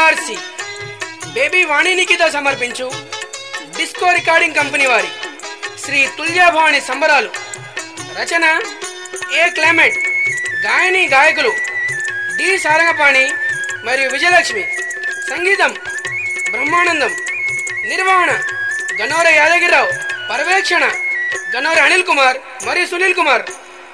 బీఆర్సి baby వాణి నిఖిత సమర్పించు disco recording company వారి శ్రీ తుల్యాభవాని సంబరాలు రచన ఏ క్లైమేట్ గాయని గాయకులు డి సారంగపాణి మరియు విజయలక్ష్మి సంగీతం బ్రహ్మానందం నిర్వహణ గన్నోర యాదగిరిరావు పర్యవేక్షణ గన్నోర అనిల్ కుమార్ మరియు సునీల్ కుమార్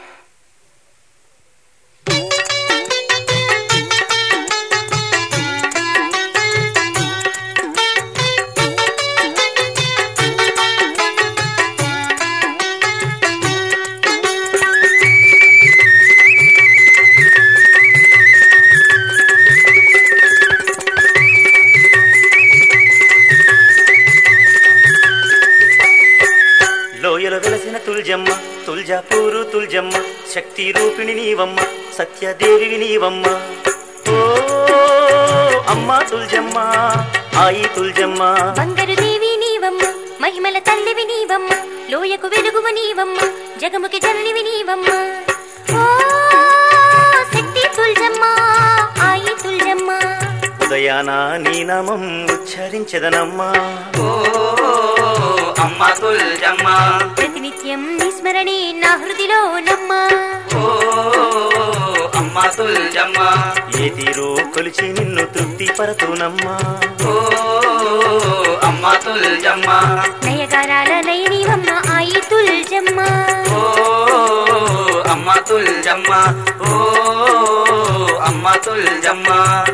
లోయలో వెలసిన తుల్జమ్మ తుల్జాపూరు తుల్జమ్మ శక్తి రూపిణి నీవమ్మ సత్యదేవి నీవమ్మ ఓ అమ్మ తుల్జమ్మ ఆయి తుల్జమ్మ బంగారు దేవి నీవమ్మ మహిమల తల్లివి నీవమ్మ లోయకు వెలుగువ నీవమ్మ జగముకి జననివి నీవమ్మ ఓ శక్తి తుల్జమ్మ ఆయి తుల్జమ్మ ఉదయాన నీ నామం ఉచ్చరించదనమ్మా ఓ అమ్మ తుల్జమ్మ ప్రతినిత్యం నిస్మరణే నా హృదిలో నమ్మ ఓ అమ్మ తుల్జమ్మ ఏ తీరు కొలిచి నిన్ను తృప్తి పరతునమ్మా ఓ అమ్మ తుల్జమ్మ నయగారాల నయనీవమ్మ ఆయి తుల్జమ్మ ఓ అమ్మ తుల్జమ్మ ఓ అమ్మ తుల్జమ్మ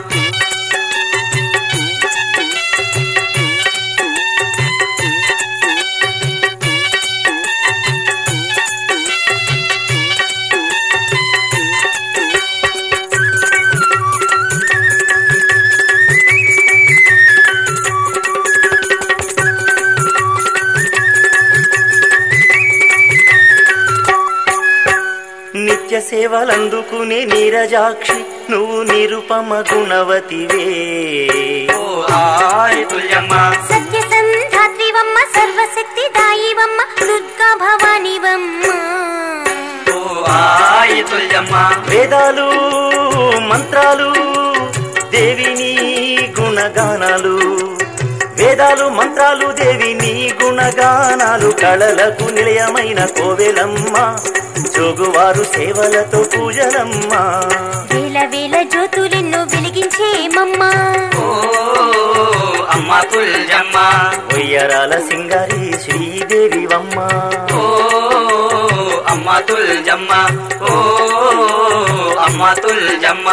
నిత్య సేవలందుకునే నీరజాక్షి నువ్వు నిరుపమ గుణవతివే ఓ హాయ్ తుల్జమ్మ సత్య సంధాత్రివమ్మ సర్వశక్తి దాయివమ్మ దుర్గా భవానివమ్మ ఓ హాయ్ తుల్జమ్మ వేదాలు మంత్రాలు దేవిని గుణగానాలు వేదాలు మంత్రాలు దేవిని గుణగానాలు కళలకు నిలయమైన కోవెలమ్మ జోగువారు సేవలతో పూజలమ్మ వేల వేల జ్యోతులెన్నో వెలిగించేమమ్మ ఓ అమ్మ తుల్జమ్మ ఒయ్యరాల సింగారి శ్రీదేవివమ్మ ఓ అమ్మ తుల్జమ్మ ఓ అమ్మ తుల్జమ్మ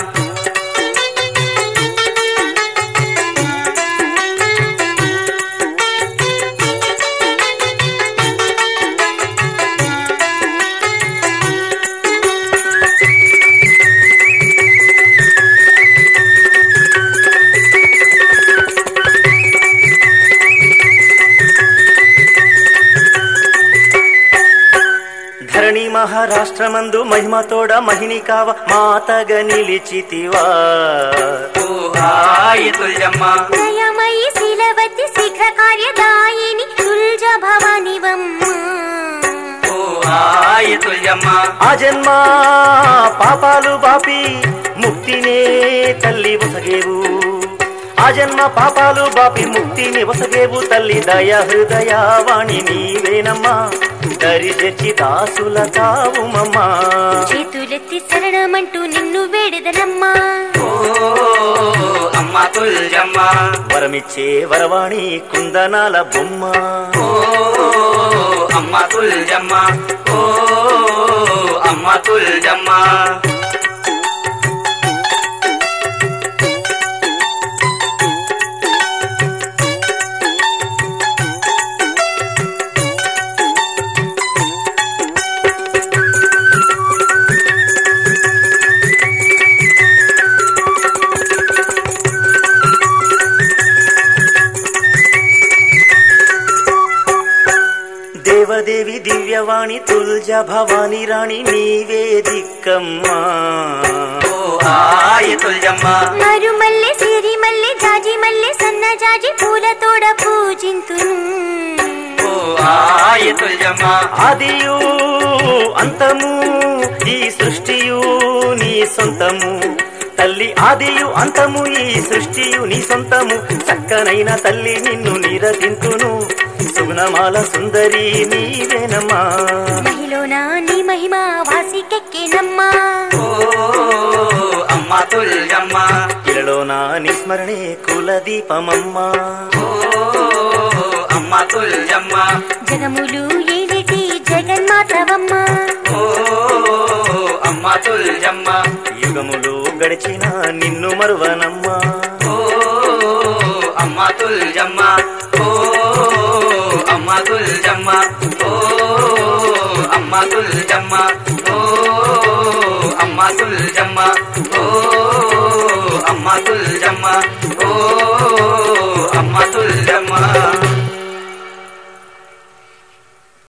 ధరణి మహారాష్ట్రమందు మహిమతోడ మహిని కావ మాతగ నిలిచితివా ఓ హాయ్ తుల్జమ్మ దయమయి శీలవతి శీఘ్ర కార్యదాయిని తుల్జ భవానివమ్మ ఓ హాయ్ తుల్జమ్మ ఆ జన్మ పాపాలు బాపి ముక్తినే తల్లి వసగేవు ఆ జన్మ పాపాలు బాపి ముక్తిని వసగేవు తల్లి దయ హృదయ వాణి నీవేనమ్మా దరి తెచ్చి దాసుల కావుమమ్మా చేతులెత్తి శరణమంటూ నిన్ను వేడదనమ్మా ఓ అమ్మ తుల్జమ్మ వరమిచ్చే వరవాణి కుందనాల బొమ్మ ఓ అమ్మ తుల్జమ్మ ఓ అమ్మ తుల్జమ్మ దేవదేవి దివ్యవాణి తుల్జ భవాని రాణి నీవే దిక్కమ్మా ఓ హాయ్ తుల్జమ్మ మరుమల్లె సిరిమల్లె జాజి మల్లె సన్న జాజి పూలతోడ పూజింతును ఓ హాయ్ తుల్జమ్మ ఆదియు అంతము ఈ సృష్టియు నీ సొంతము తల్లి ఆదియు అంతము ఈ సృష్టియు నీ సొంతము చక్కనైన తల్లి నిన్ను నిరదింతును సుగుణమాల సుందరి నీవేనమ్మా మహిలోనా నీ మహిమ వాసికెక్కినమ్మా ఓ అమ్మ తుల్జమ్మ ఇలలో నా నిస్మరణే కుల దీపమమ్మా ఓ అమ్మ తుల్జమ్మ జగములు ఏలిటి జగన్మాతవమ్మా ఓ అమ్మ తుల్జమ్మ యుగములు గడిచిన నిన్ను మరువనమ్మా ఓ అమ్మ తుల్జమ్మ ఓ అమ్మ తుల్జమ్మ ఓ అమ్మ తుల్జమ్మ ఓ అమ్మ తుల్జమ్మ